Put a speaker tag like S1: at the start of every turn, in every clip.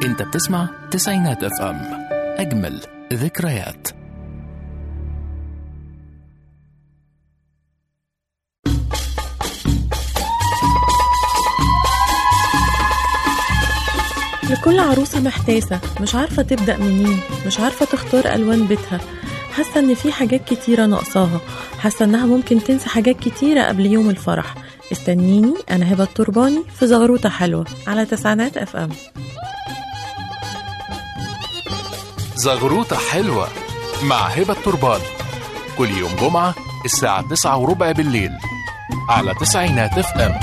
S1: انت بتسمع تسعينات اف ام اجمل ذكريات
S2: لكل عروسة محتاسة مش عارفة تبدأ منين مش عارفة تختار ألوان بيتها حاسة إن في حاجات كتيرة ناقصاها حاسة إنها ممكن تنسى حاجات كتيرة قبل يوم الفرح استنيني أنا هبة الترباني في زغروطة حلوة على تسعينات أف أم
S1: زغروطة حلوة مع هبة التربان كل يوم جمعة الساعة تسعة وربع بالليل على تسعينات اف ام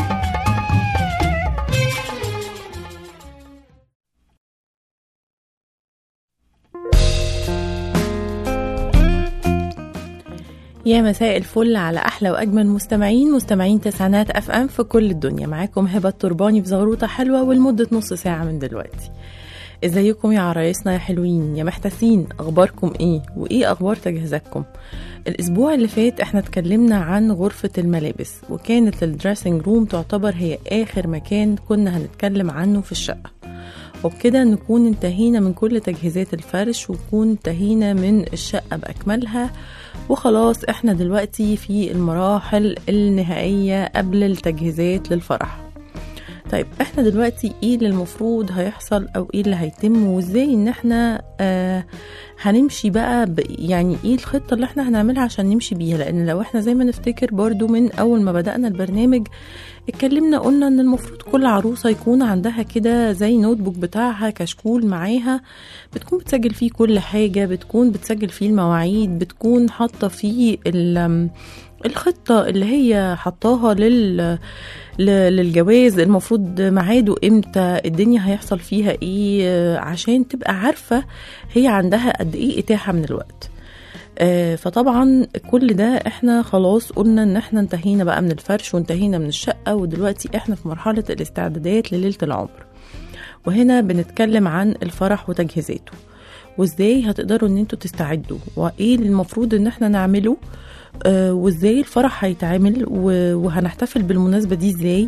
S2: يا مساء الفل على احلى واجمل مستمعين مستمعين تسعينات اف ام في كل الدنيا معاكم هبه الترباني في زغروطه حلوه ولمده نص ساعه من دلوقتي ازيكم يا عرايسنا يا حلوين يا محتاسين اخباركم ايه وايه اخبار تجهيزاتكم الاسبوع اللي فات احنا اتكلمنا عن غرفه الملابس وكانت الدريسنج روم تعتبر هي اخر مكان كنا هنتكلم عنه في الشقه وبكده نكون انتهينا من كل تجهيزات الفرش ونكون انتهينا من الشقة بأكملها وخلاص احنا دلوقتي في المراحل النهائية قبل التجهيزات للفرح طيب احنا دلوقتي ايه اللي المفروض هيحصل او ايه اللي هيتم وازاي ان احنا آه هنمشي بقى ب يعني ايه الخطة اللي احنا هنعملها عشان نمشي بيها لان لو احنا زي ما نفتكر برضو من اول ما بدأنا البرنامج اتكلمنا قلنا ان المفروض كل عروسة يكون عندها كده زي نوت بوك بتاعها كشكول معاها بتكون بتسجل فيه كل حاجة بتكون بتسجل فيه المواعيد بتكون حاطة فيه ال- الخطة اللي هي حطاها لل ل- للجواز المفروض ميعاده امتى الدنيا هيحصل فيها ايه عشان تبقى عارفة هي عندها قد ايه اتاحة من الوقت آه، فطبعا كل ده احنا خلاص قلنا ان احنا انتهينا بقى من الفرش وانتهينا من الشقة ودلوقتي احنا في مرحلة الاستعدادات لليلة العمر وهنا بنتكلم عن الفرح وتجهيزاته وازاي هتقدروا ان انتوا تستعدوا وايه المفروض ان احنا نعمله آه، وازاي الفرح هيتعمل و- وهنحتفل بالمناسبة دي ازاي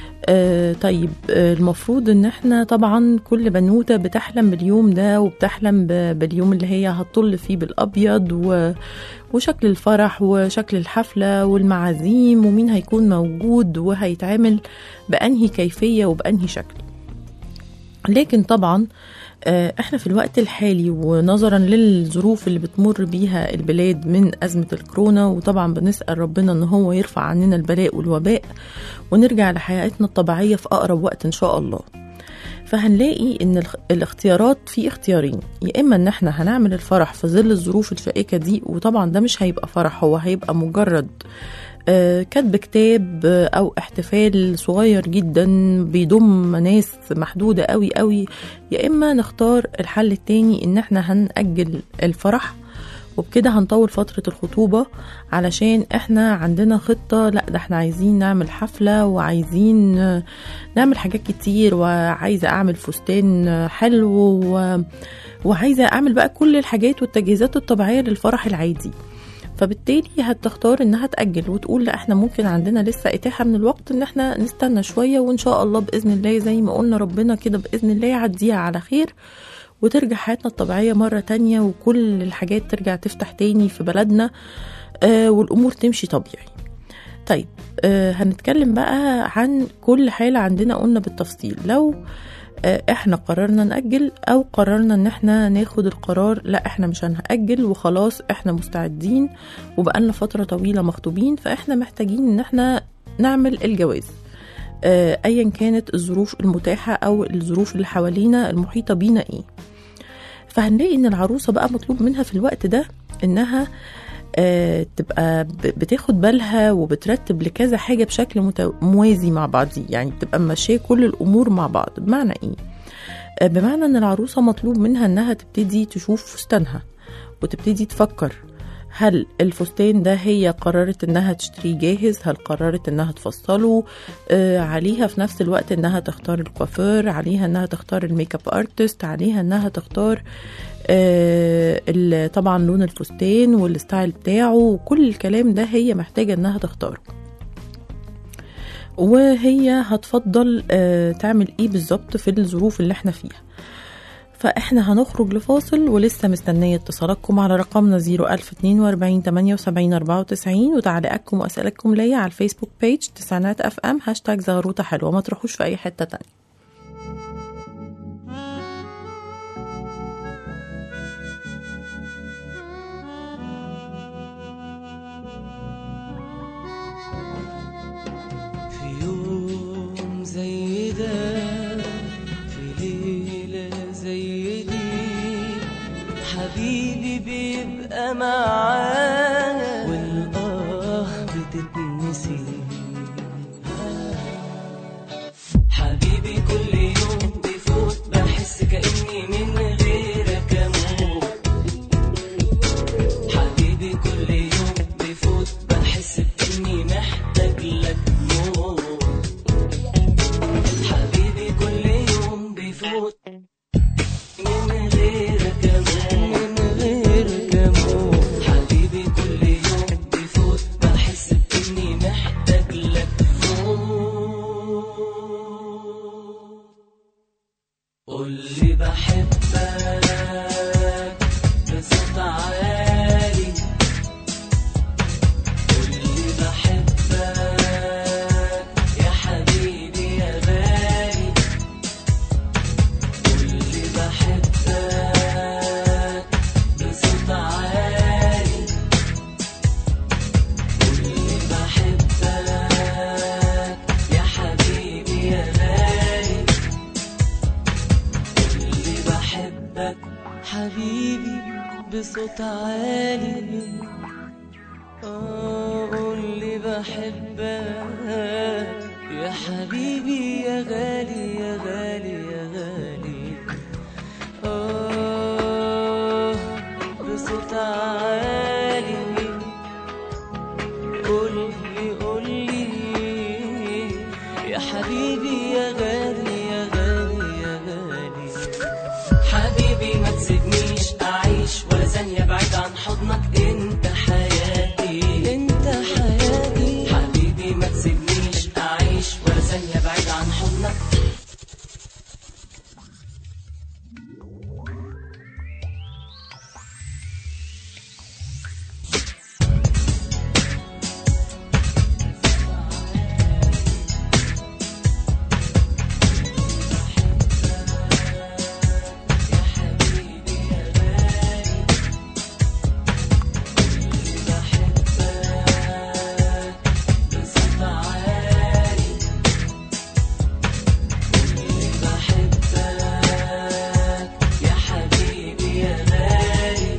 S2: آه طيب آه المفروض ان احنا طبعا كل بنوتة بتحلم باليوم ده وبتحلم ب- باليوم اللي هي هتطل فيه بالابيض و وشكل الفرح وشكل الحفلة والمعازيم ومين هيكون موجود وهيتعمل بأنهي كيفية وبأنهي شكل لكن طبعا آه، احنا في الوقت الحالي ونظرا للظروف اللي بتمر بيها البلاد من أزمة الكورونا وطبعا بنسأل ربنا ان هو يرفع عننا البلاء والوباء ونرجع لحياتنا الطبيعية في أقرب وقت إن شاء الله فهنلاقي ان الخ- الاختيارات في اختيارين يا اما ان احنا هنعمل الفرح في ظل الظروف الشائكه دي وطبعا ده مش هيبقى فرح هو هيبقى مجرد آه، كتب كتاب آه، او احتفال صغير جدا بيضم ناس محدوده قوي قوي يا اما نختار الحل التاني ان احنا هنأجل الفرح وبكده هنطول فترة الخطوبة علشان احنا عندنا خطة لا ده احنا عايزين نعمل حفلة وعايزين آه، نعمل حاجات كتير وعايزة اعمل فستان آه، حلو و... وعايزة اعمل بقى كل الحاجات والتجهيزات الطبيعية للفرح العادي فبالتالي هتختار انها تأجل وتقول لا احنا ممكن عندنا لسه اتاحة من الوقت ان احنا نستنى شوية وان شاء الله بإذن الله زي ما قلنا ربنا كده بإذن الله يعديها على خير وترجع حياتنا الطبيعية مرة تانية وكل الحاجات ترجع تفتح تاني في بلدنا آه والأمور تمشي طبيعي طيب آه هنتكلم بقى عن كل حالة عندنا قلنا بالتفصيل لو آه احنا قررنا نأجل او قررنا ان احنا ناخد القرار لا احنا مش هنأجل وخلاص احنا مستعدين وبقالنا فترة طويلة مخطوبين فاحنا محتاجين ان احنا نعمل الجواز آه، ايا كانت الظروف المتاحة او الظروف اللي حوالينا المحيطة بينا ايه فهنلاقي ان العروسة بقى مطلوب منها في الوقت ده انها آه، تبقى ب- بتاخد بالها وبترتب لكذا حاجة بشكل متو- موازي مع بعض يعني بتبقى ماشية كل الأمور مع بعض بمعنى إيه؟ آه، بمعنى إن العروسة مطلوب منها إنها تبتدي تشوف فستانها وتبتدي تفكر هل الفستان ده هي قررت انها تشتريه جاهز هل قررت انها تفصله آه عليها في نفس الوقت انها تختار الكوافير عليها انها تختار الميك اب ارتست عليها انها تختار آه ال- طبعا لون الفستان والستايل بتاعه وكل الكلام ده هي محتاجة انها تختاره وهي هتفضل آه تعمل ايه بالظبط في الظروف اللي احنا فيها فاحنا هنخرج لفاصل ولسه مستنية اتصالاتكم على رقمنا 01042 78 94 وتعليقاتكم واسئلتكم ليا على الفيسبوك بيج تسعينات اف ام هاشتاج زغروطة حلوة ما تروحوش في اي حتة تانية
S3: في يوم زي ده في ليلة زي دي حبيبي بيبقى معانا والآه بتتنسي حبيبي كل يوم بيفوت بحس كأني من غيرك أموت حبيبي كل يوم بيفوت بحس بإني محتاج لك موت حبيبي كل يوم بيفوت من غيرك أموت من غيرك أموت حبيبي كل يوم بيفوت بحس بإني محتاج لك موت قولي بحبك بصوت عالي قولي بحبك يا حبيبي يا غالي قولي بحبك بصوت عالي قولي بحبك يا حبيبي يا غالي اللي بحبك حبيبي بصوت عالي آه، قولي بحبك يا حبيبي يا غالي يا غالي يا غالي آه بصوت عالي قولي قولي يا حبيبي يا غالي يا غالي يا غالي حبيبي ما تسيبنيش اعيش ولا ثانية بعيد عن حضنك انت حياتي انت حياتي حبيبي ما تسيبنيش اعيش ولا ثانية بعيد عن حضنك يا حبيبي يا غالي اللي بحبك بصوت عالي اللي بحبك يا حبيبي يا غالي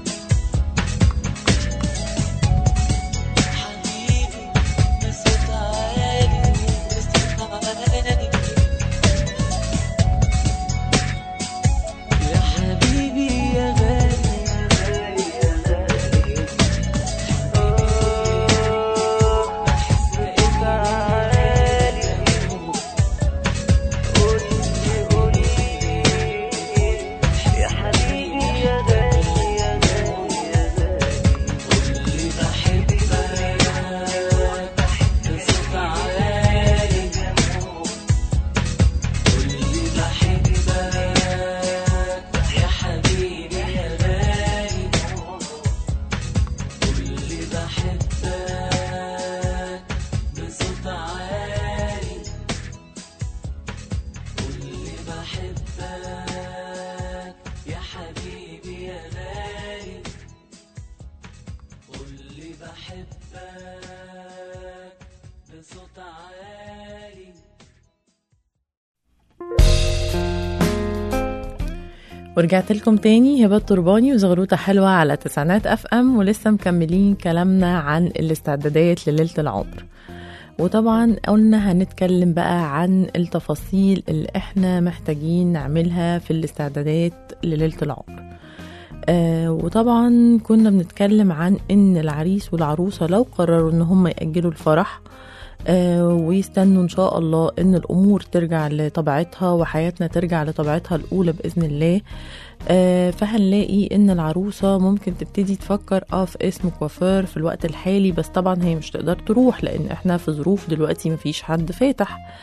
S3: حبيبي بصوت عالي بصوت عالي يا حبيبي يا غالي يا غالي بحس بإنك عالي قولي قولي يا حبيبي يا غالي يا غالي يا غالي قولي بحبك بصوت عالي قولي بحبك يا حبيبي يا غالي قولي بحبك بصوت عالي قولي بحبك يا حبيبي يا غالي قولي بحبك بصوت عالي
S2: ورجعت لكم تاني هبة ترباني وزغروطة حلوة على تسعينات اف ام ولسه مكملين كلامنا عن الاستعدادات لليلة العمر وطبعا قلنا هنتكلم بقى عن التفاصيل اللي احنا محتاجين نعملها في الاستعدادات لليلة العمر آه وطبعا كنا بنتكلم عن ان العريس والعروسة لو قرروا ان هم يأجلوا الفرح آه ويستنوا ان شاء الله ان الامور ترجع لطبيعتها وحياتنا ترجع لطبيعتها الاولى باذن الله آه فهنلاقي ان العروسه ممكن تبتدي تفكر اه في اسم كوافير في الوقت الحالي بس طبعا هي مش تقدر تروح لان احنا في ظروف دلوقتي مفيش حد فاتح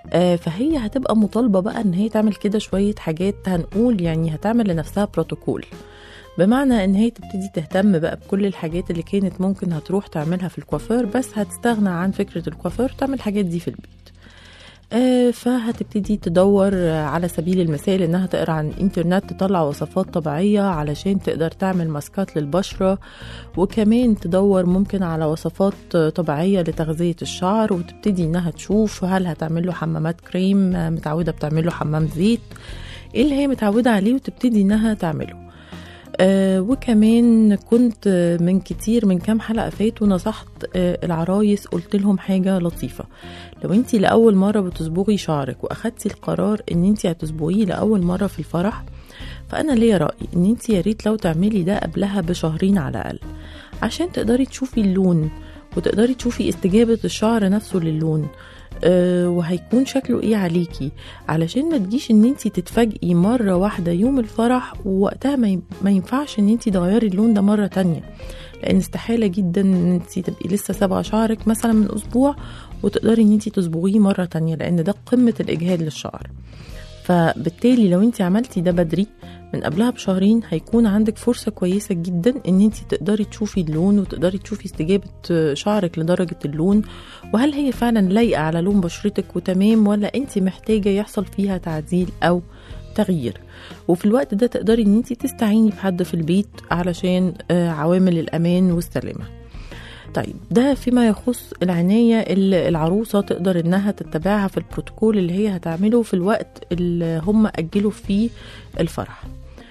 S2: آه، فهي هتبقى مطالبة بقى ان هي تعمل كده شوية حاجات هنقول يعني هتعمل لنفسها بروتوكول بمعنى ان هي تبتدي تهتم بقى بكل الحاجات اللي كانت ممكن هتروح تعملها في الكوافير بس هتستغنى عن فكرة الكوافير تعمل الحاجات دي في البيت آه، فهتبتدي تدور آه، على سبيل المثال انها تقرا عن الانترنت تطلع وصفات طبيعيه علشان تقدر تعمل ماسكات للبشره وكمان تدور ممكن على وصفات آه، طبيعيه لتغذيه الشعر وتبتدي انها تشوف هل هتعمل له حمامات كريم آه، متعوده بتعمل له حمام زيت ايه اللي هي متعوده عليه وتبتدي انها تعمله آه وكمان كنت آه، من كتير من كام حلقة فاتوا نصحت آه العرايس قلت لهم حاجة لطيفة لو انتي لأول مرة بتصبغي شعرك وأخدتي القرار ان انتي هتصبغيه لأول مرة في الفرح فأنا ليا رأي ان انتي يا ريت لو تعملي ده قبلها بشهرين على الأقل عشان تقدري تشوفي اللون وتقدري تشوفي استجابة الشعر نفسه للون أه وهيكون شكله ايه عليكي علشان ما تجيش ان انتي تتفاجئي مرة واحدة يوم الفرح ووقتها ما ي- ما ينفعش ان انتي تغيري اللون ده مرة تانية لان استحالة جدا ان انتي تبقي لسه سابقة شعرك مثلا من اسبوع وتقدري ان انتي تصبغيه مرة تانية لان ده قمة الاجهاد للشعر فبالتالي لو انت عملتي ده بدري من قبلها بشهرين هيكون عندك فرصة كويسة جدا ان انت تقدري تشوفي اللون وتقدري تشوفي استجابة شعرك لدرجة اللون وهل هي فعلا لايقة على لون بشرتك وتمام ولا انت محتاجة يحصل فيها تعديل او تغيير وفي الوقت ده تقدري ان انت تستعيني بحد في البيت علشان آه، عوامل الامان والسلامة طيب ده فيما يخص العناية اللي العروسة تقدر انها تتبعها في البروتوكول اللي هي هتعمله في الوقت اللي هم اجلوا فيه الفرح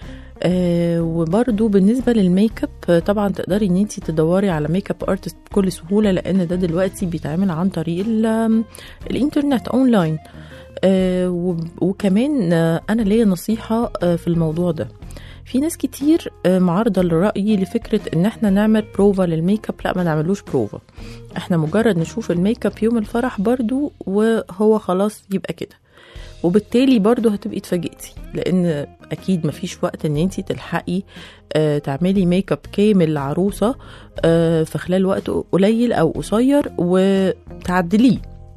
S2: آه وبرده بالنسبة للميك اب آه، طبعا تقدري ان انت تدوري على ميك اب ارتست بكل سهولة لان ده دلوقتي بيتعمل عن طريق ال- الانترنت اونلاين آه وب- وكمان آه انا ليا نصيحة آه في الموضوع ده في ناس كتير آه، معارضة الرأي لفكرة ان احنا نعمل بروفا للميك اب لا ما نعملوش بروفا احنا مجرد نشوف الميك اب يوم الفرح برضو وهو خلاص يبقى كده وبالتالي برضو هتبقي اتفاجئتي لان اكيد مفيش وقت ان انتي تلحقي آه تعملي ميك اب كامل لعروسه آه في خلال وقت قليل او قصير وتعدليه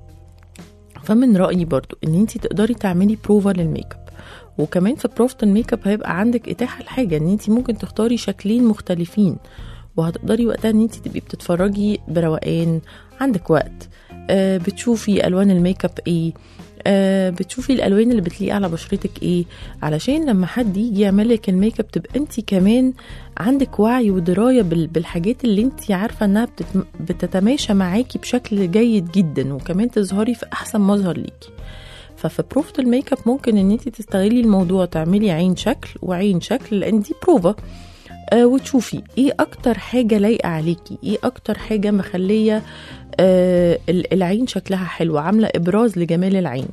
S2: فمن رايي برضو ان انتي تقدري تعملي بروفا للميك اب وكمان في بروفة الميك اب هيبقى عندك اتاحه لحاجه ان انتي ممكن تختاري شكلين مختلفين وهتقدري وقتها ان انتي تبقي بتتفرجي بروقان عندك وقت آه بتشوفي الوان الميك اب ايه آه بتشوفي الالوان اللي بتليق على بشرتك ايه علشان لما حد يجي يعمل لك الميك اب تبقى انت كمان عندك وعي ودرايه بال- بالحاجات اللي انت عارفه انها بتت- بتتماشى معاكي بشكل جيد جدا وكمان تظهري في احسن مظهر ليكي ففي بروفة الميك اب ممكن ان انت تستغلي الموضوع تعملي عين شكل وعين شكل لان دي بروفة آه وتشوفي ايه اكتر حاجة لايقة عليكي ايه اكتر حاجة مخلية آه ال- العين شكلها حلو عاملة ابراز لجمال العين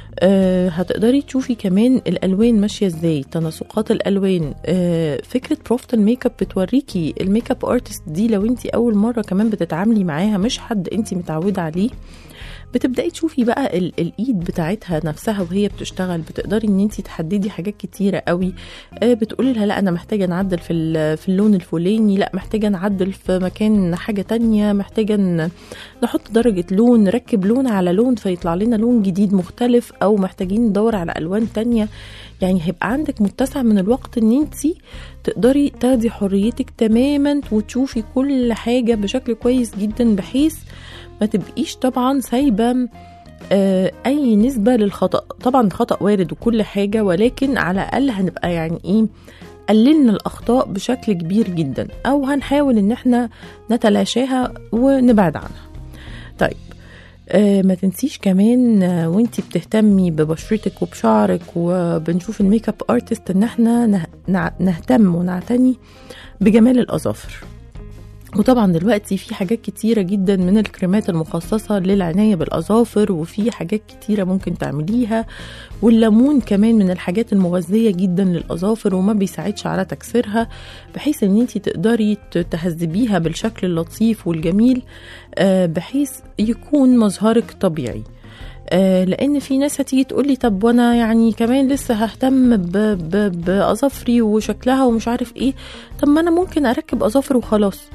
S2: آه هتقدري تشوفي كمان الالوان ماشيه ازاي تناسقات الالوان آه فكره بروفت الميك اب بتوريكي الميك اب ارتست دي لو انت اول مره كمان بتتعاملي معاها مش حد انت متعوده عليه بتبداي تشوفي بقى ال- الايد بتاعتها نفسها وهي بتشتغل بتقدري ان انت تحددي حاجات كتيره قوي آه، بتقولي لها لا انا محتاجه نعدل في ال- في اللون الفلاني لا محتاجه نعدل في مكان حاجه تانية محتاجه ن- نحط درجه لون نركب لون على لون فيطلع لنا لون جديد مختلف او محتاجين ندور على الوان تانية يعني هيبقى عندك متسع من الوقت ان انت تقدري تاخدي حريتك تماما وتشوفي كل حاجه بشكل كويس جدا بحيث ما تبقيش طبعا سايبه آه، اي نسبه للخطا طبعا الخطا وارد وكل حاجه ولكن على الاقل هنبقى يعني ايه قللنا الاخطاء بشكل كبير جدا او هنحاول ان احنا نتلاشاها ونبعد عنها طيب آه ما تنسيش كمان آه وانتي بتهتمي ببشرتك وبشعرك وبنشوف الميك اب ارتست ان احنا نه- نع- نهتم ونعتني بجمال الاظافر وطبعا دلوقتي في حاجات كتيرة جدا من الكريمات المخصصة للعناية بالأظافر وفي حاجات كتيرة ممكن تعمليها والليمون كمان من الحاجات المغذية جدا للأظافر وما بيساعدش على تكسيرها بحيث ان انتي تقدري ت- تهذبيها بالشكل اللطيف والجميل آه، بحيث يكون مظهرك طبيعي آه، لان في ناس هتيجي تقولي طب وانا يعني كمان لسه ههتم ب- ب- باظافري وشكلها ومش عارف ايه طب ما انا ممكن اركب اظافر وخلاص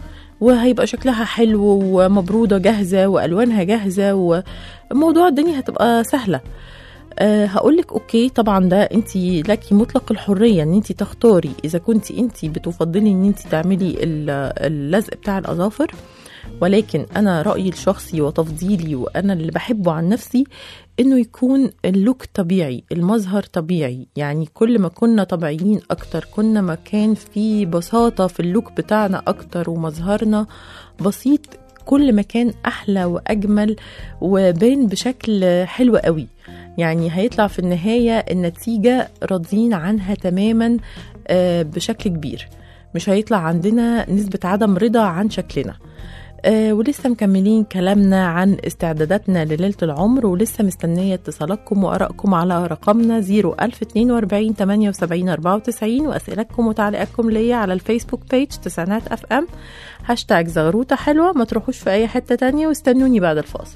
S2: وهيبقى شكلها حلو ومبرودة جاهزة وألوانها جاهزة وموضوع الدنيا هتبقى سهلة أه هقولك اوكي طبعا ده انت لك مطلق الحريه ان انت تختاري اذا كنت انت بتفضلي ان انت تعملي ال- اللزق بتاع الاظافر ولكن انا رايي الشخصي وتفضيلي وانا اللي بحبه عن نفسي انه يكون اللوك طبيعي المظهر طبيعي يعني كل ما كنا طبيعيين اكتر كنا ما كان في بساطه في اللوك بتاعنا اكتر ومظهرنا بسيط كل ما كان احلى واجمل وبين بشكل حلو قوي يعني هيطلع في النهايه النتيجه راضيين عنها تماما آه، بشكل كبير مش هيطلع عندنا نسبه عدم رضا عن شكلنا آه ولسه مكملين كلامنا عن استعداداتنا لليلة العمر ولسه مستنية اتصالاتكم وآرائكم على رقمنا 01042 78 94 وأسئلتكم وتعليقاتكم ليا على الفيسبوك بيج تسعينات اف ام هاشتاج زغروطة حلوة ما تروحوش في أي حتة تانية واستنوني بعد الفاصل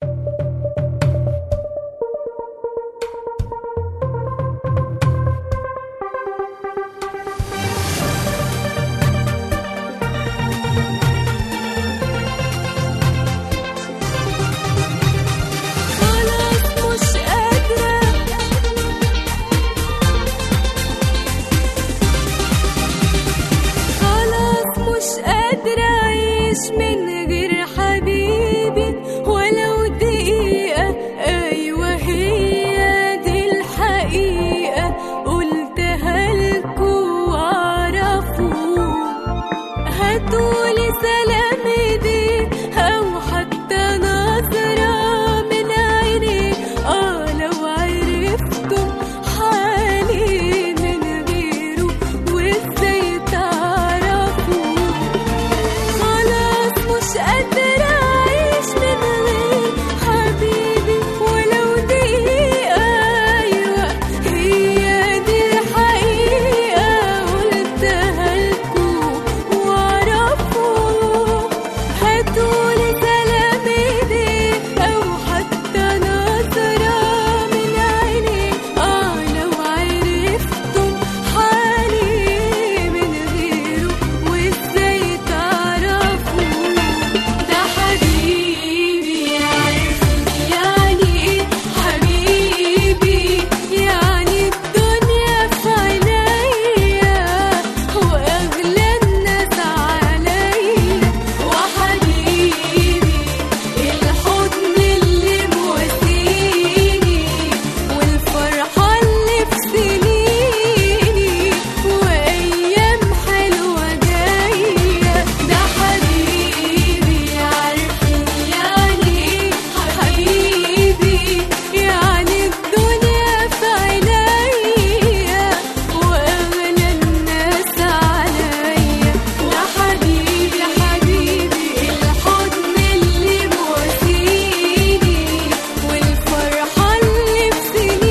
S4: خلاص مش قادرة خلاص مش قادرة أعيش من غير حبيبي ولو دقيقة أيوة هي دي الحقيقة قلتها لكوا واعرفوا هاتولي سلام ايدي او حتى نظرة من عيني اه لو عرفتم حالي من غيره وازاي تعرفوا خلاص مش قادرة أعيش من غير حبيبي ولو دقيقة أيوة هي دي الحقيقة قلتها لكوا واعرفوا هاتولي سلام ايدي أو حتى نظرة من عيني اه لو عرفتم حالي من غيره وازاي تعرفوا ده حبيبي عرفني يعني ايه حبيبي يعني الدنيا في عينيا واغلى الناس عليا وحبيبي الحضن اللي مواسيني والفرحة اللي في سنيني وأيام حلوة جاية ده حبيبي عارفين يعني إيه حبيبي يعني الدنيا في عينيا وأغلى الناس عليا وحبيبي حبيبي الحضن اللي مواسيني والفرحة اللي في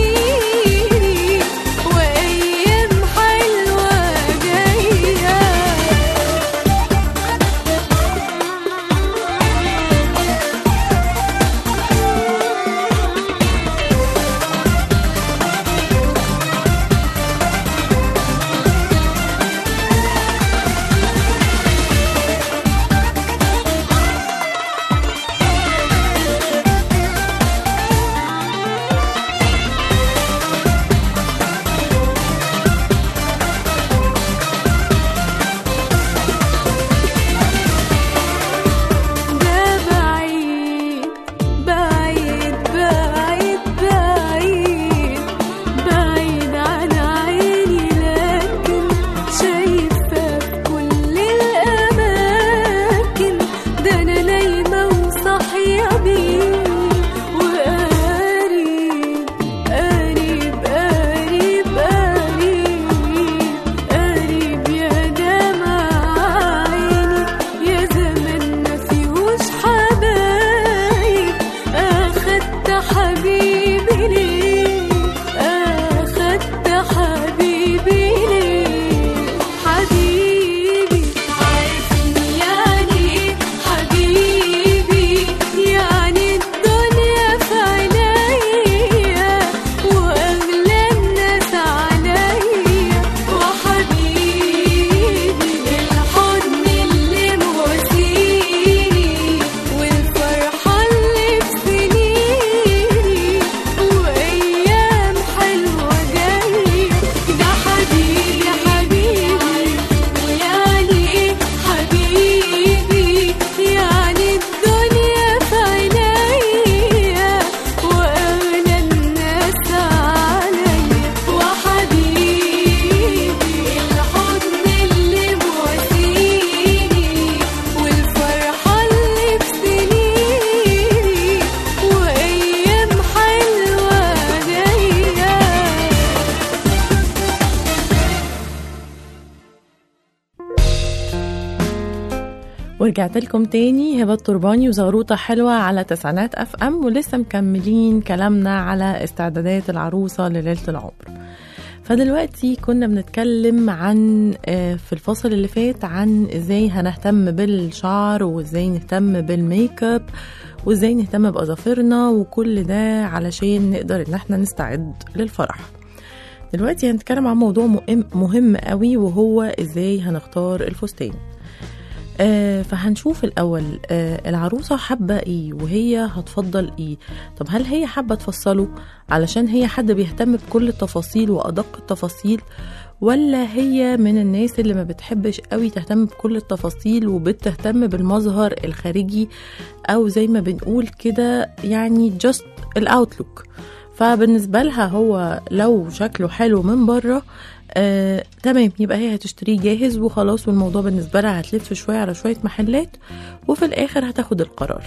S4: سنيني وأيام حلوة جاية ده بعيد بعيد بعيد بعيد بعيد عن عيني لكن شايفة في كل الأماكن ده أنا نايمة وصاحية بيه وقريب قريب قريب قريب قريب يا دمع عيني يا زمن ما فيهوش حبايب أخدت حبيبي ليه أخدت حبيبي ليه حبيبي عارفني يعني إيه حبيبي يعني الدنيا في عينيا وأغلى الناس عليا وحبيبي الحضن اللي مواسيني
S2: ورجعت لكم تاني هبة الترباني وزغروطة حلوة على تسعينات اف ام ولسه مكملين كلامنا على استعدادات العروسة لليلة العمر فدلوقتي كنا بنتكلم عن آه، في الفصل اللي فات عن ازاي هنهتم بالشعر وازاي نهتم بالميك اب وازاي نهتم باظافرنا وكل ده علشان نقدر ان احنا نستعد للفرح دلوقتي هنتكلم عن موضوع مهم, مهم قوي وهو ازاي هنختار الفستان آه فهنشوف الأول آه العروسة حابة إيه وهي هتفضل إيه طب هل هي حابة تفصله علشان هي حد بيهتم بكل التفاصيل وأدق التفاصيل ولا هي من الناس اللي ما بتحبش قوي تهتم بكل التفاصيل وبتهتم بالمظهر الخارجي أو زي ما بنقول كده يعني just الأوتلوك فبالنسبة لها هو لو شكله حلو من بره آه، تمام يبقى هي هتشتريه جاهز وخلاص والموضوع بالنسبة لها هتلف شوية على شوية محلات وفي الآخر هتاخد القرار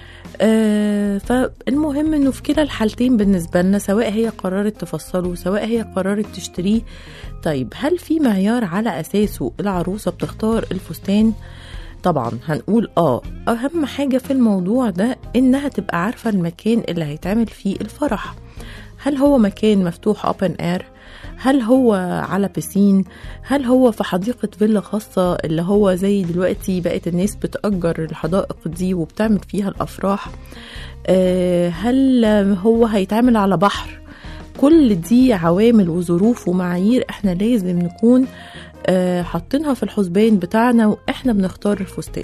S2: آه فالمهم انه في كلا الحالتين بالنسبة لنا سواء هي قررت تفصله سواء هي قررت تشتريه طيب هل في معيار على اساسه العروسة بتختار الفستان طبعا هنقول اه اهم حاجة في الموضوع ده انها تبقى عارفة المكان اللي هيتعمل فيه الفرح هل هو مكان مفتوح open air هل هو على بسين هل هو في حديقة فيلا خاصة اللي هو زي دلوقتي بقت الناس بتأجر الحدائق دي وبتعمل فيها الأفراح آه، هل هو هيتعمل على بحر كل دي عوامل وظروف ومعايير احنا لازم نكون آه، حاطينها في الحسبان بتاعنا واحنا بنختار الفستان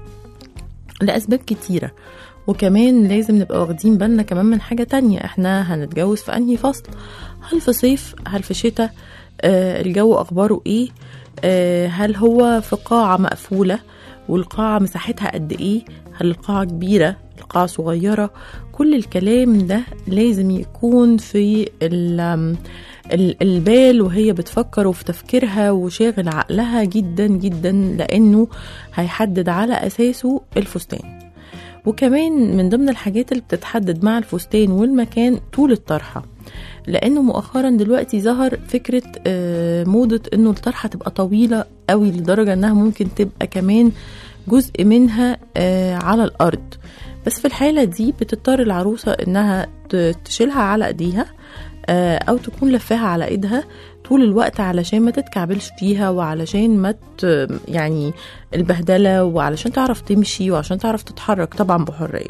S2: لأسباب كتيرة وكمان لازم نبقى واخدين بالنا كمان من حاجة تانية احنا هنتجوز في انهي فصل هل في صيف هل في شتاء آه الجو اخباره ايه آه هل هو في قاعة مقفولة والقاعة مساحتها قد ايه هل القاعة كبيرة القاعة صغيرة كل الكلام ده لازم يكون في ال- ال- البال وهي بتفكر وفي تفكيرها وشاغل عقلها جدا جدا لانه هيحدد على اساسه الفستان وكمان من ضمن الحاجات اللي بتتحدد مع الفستان والمكان طول الطرحة لانه مؤخرا دلوقتي ظهر فكرة آه، موضة انه الطرحة تبقى طويلة قوي لدرجة انها ممكن تبقى كمان جزء منها آه، على الارض بس في الحالة دي بتضطر العروسة انها ت- تشيلها على ايديها آه، او تكون لفاها على ايدها طول الوقت علشان ما تتكعبلش فيها وعلشان ما ت... يعني البهدله وعلشان تعرف تمشي وعشان تعرف تتحرك طبعا بحريه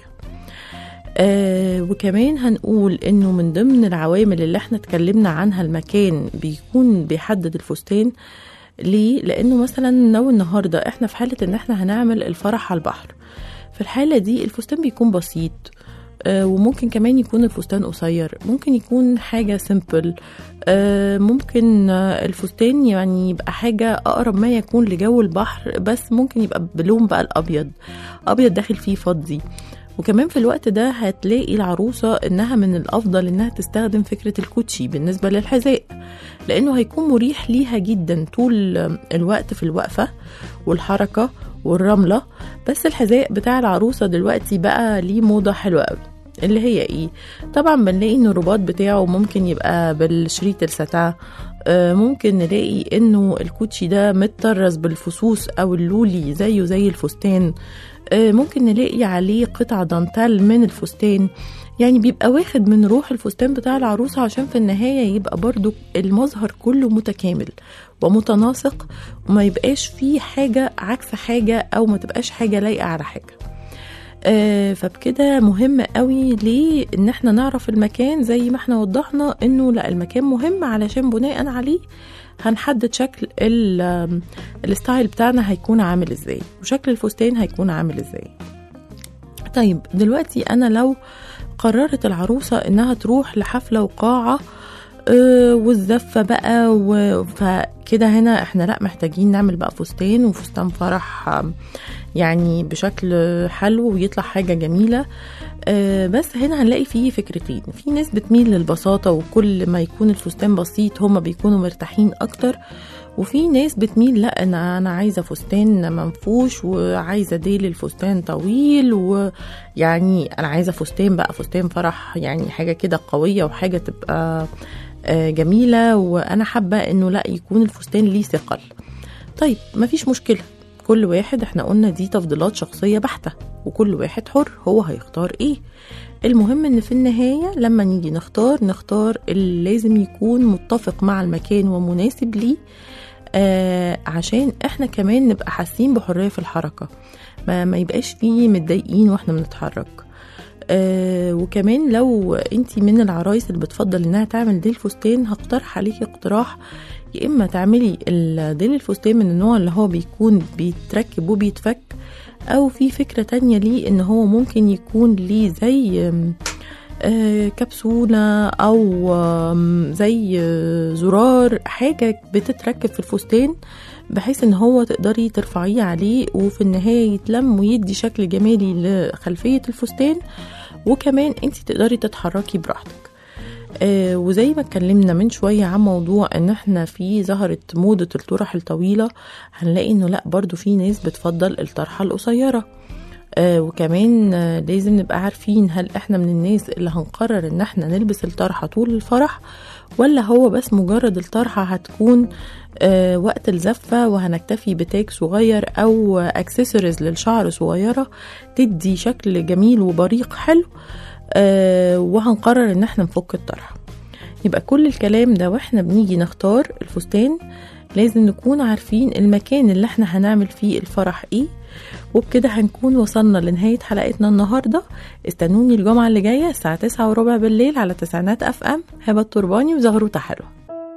S2: آه وكمان هنقول انه من ضمن العوامل اللي احنا اتكلمنا عنها المكان بيكون بيحدد الفستان ليه لانه مثلا لو النهارده احنا في حاله ان احنا هنعمل الفرح على البحر في الحاله دي الفستان بيكون بسيط آه، وممكن كمان يكون الفستان قصير ممكن يكون حاجة سيمبل ممكن آه، الفستان يعني يبقى حاجة أقرب ما يكون لجو البحر بس ممكن يبقى بلون بقى الأبيض أبيض داخل فيه فضي وكمان في الوقت ده هتلاقي العروسة إنها من الأفضل إنها تستخدم فكرة الكوتشي بالنسبة للحذاء لأنه هيكون مريح ليها جدا طول الوقت في الوقفة والحركة والرملة بس الحذاء بتاع العروسة دلوقتي بقى ليه موضة حلوة قوي اللي هي ايه طبعا بنلاقي ان الرباط بتاعه ممكن يبقى بالشريط الستان آه، ممكن نلاقي انه الكوتشي ده متطرز بالفصوص او اللولي زيه زي الفستان آه، ممكن نلاقي عليه قطع دانتال من الفستان يعني بيبقى واخد من روح الفستان بتاع العروسة عشان في النهاية يبقى برضو المظهر كله متكامل ومتناسق وما يبقاش فيه حاجة عكس حاجة أو ما تبقاش حاجة لايقة على حاجة آه، فبكده مهم قوي ليه ان احنا نعرف المكان زي ما احنا وضحنا انه لا المكان مهم علشان بناء عليه هنحدد شكل ال- آم، الستايل بتاعنا هيكون عامل ازاي وشكل الفستان هيكون عامل ازاي طيب دلوقتي انا لو قررت العروسة انها تروح لحفلة وقاعة آه، والزفة بقى و- فكده هنا احنا لا محتاجين نعمل بقى فستان وفستان فرح آم، يعني بشكل حلو ويطلع حاجة جميلة آه، بس هنا هنلاقي فيه فكرتين في ناس بتميل للبساطة وكل ما يكون الفستان بسيط هما بيكونوا مرتاحين أكتر وفي ناس بتميل لا انا انا عايزه فستان منفوش وعايزه ديل الفستان طويل ويعني انا عايزه فستان بقى فستان فرح يعني حاجه كده قويه وحاجه تبقى آه، جميله وانا حابه انه لا يكون الفستان ليه ثقل طيب مفيش مشكله كل واحد احنا قلنا دي تفضيلات شخصية بحتة وكل واحد حر هو هيختار ايه المهم ان في النهاية لما نيجي نختار نختار اللي لازم يكون متفق مع المكان ومناسب ليه آه عشان احنا كمان نبقى حاسين بحرية في الحركة ما, ما يبقاش فيه متضايقين واحنا بنتحرك آه وكمان لو انت من العرايس اللي بتفضل انها تعمل ديل فستان هقترح عليكي اقتراح يا اما تعملي الديل الفستان من النوع اللي هو بيكون بيتركب وبيتفك او في فكرة تانية ليه ان هو ممكن يكون ليه زي آم، آه، كبسولة او آم، زي آه، زرار حاجة بتتركب في الفستان بحيث ان هو تقدري ترفعيه عليه وفي النهاية يتلم ويدي شكل جمالي لخلفية الفستان وكمان انت تقدري تتحركي براحتك آه وزي ما اتكلمنا من شوية عن موضوع ان احنا في ظهرت موضة الطرح الطويلة هنلاقي انه لا برضو في ناس بتفضل الطرحة القصيرة آه وكمان آه لازم نبقى عارفين هل احنا من الناس اللي هنقرر ان احنا نلبس الطرحة طول الفرح ولا هو بس مجرد الطرحة هتكون آه وقت الزفة وهنكتفي بتاج صغير او اكسسوارز للشعر صغيرة تدي شكل جميل وبريق حلو آه وهنقرر ان احنا نفك الطرحة يبقى كل الكلام ده واحنا بنيجي نختار الفستان لازم نكون عارفين المكان اللي احنا هنعمل فيه الفرح ايه وبكده هنكون وصلنا لنهاية حلقتنا النهاردة استنوني الجمعة اللي جاية الساعة تسعة وربع بالليل على تسعينات اف ام هبة الترباني وزغروطة حلوة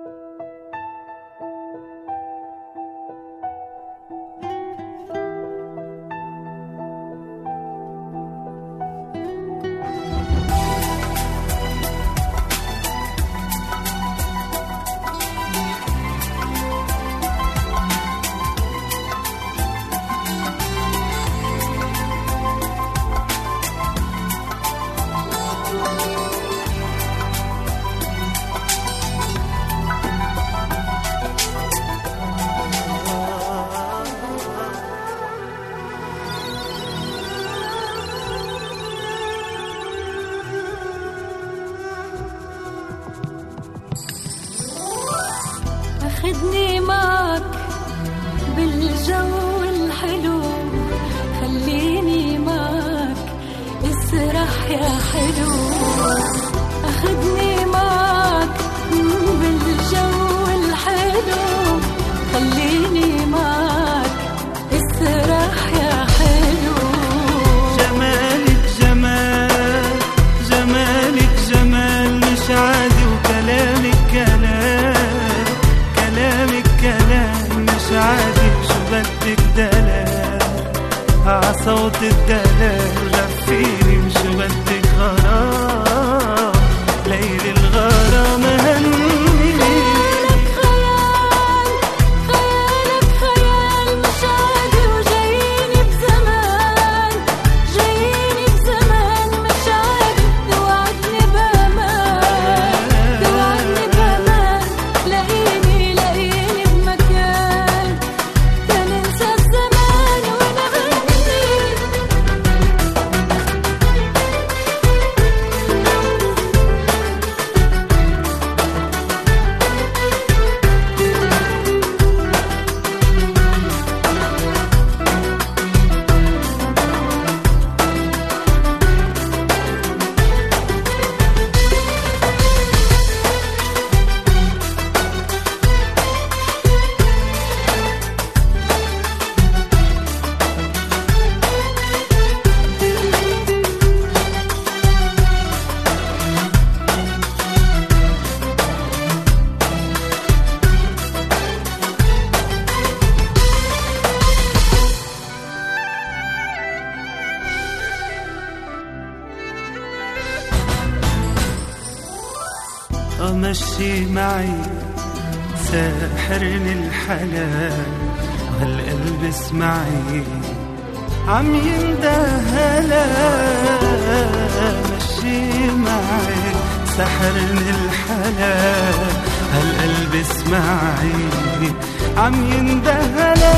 S4: أخدني معك بالجو الحلو خليني معك اسرح يا حلو أخدني معك بالجو الحلو خليني معك اسرح يا حلو
S5: جمالك جمال جمالك جمال مش عادي وكلامك كلام كلامك كلام مش عادي شو بدك دلال عصوت الدلال غفيني وشو بدك غرام ليل الغرام هني
S4: خيال خيالك خيال مش عادي وجاييني بزمان جاييني بزمان مش عادي توعدني بأمان توعدني بأمان لاقيني لاقيني بمكان تننسى الزمان ونغني
S5: أمشي معي ساحرني الحلال وهالقلب اسمعي عم يندهلا مشي معي سحرني الحلال هالقلب اسمعي عم يندهلا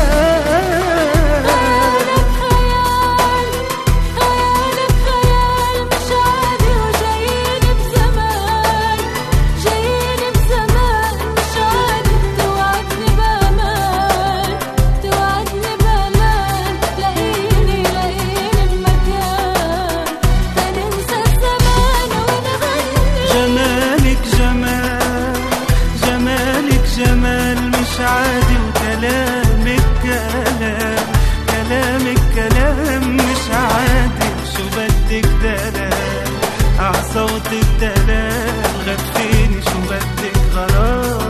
S4: خيال خيالك خيال مش عادي وجاييني بزمان جاييني بزمان مش عادي توعدني بأمان توعدني بأمان
S5: صوت الدلال غفيني شو بدك غرام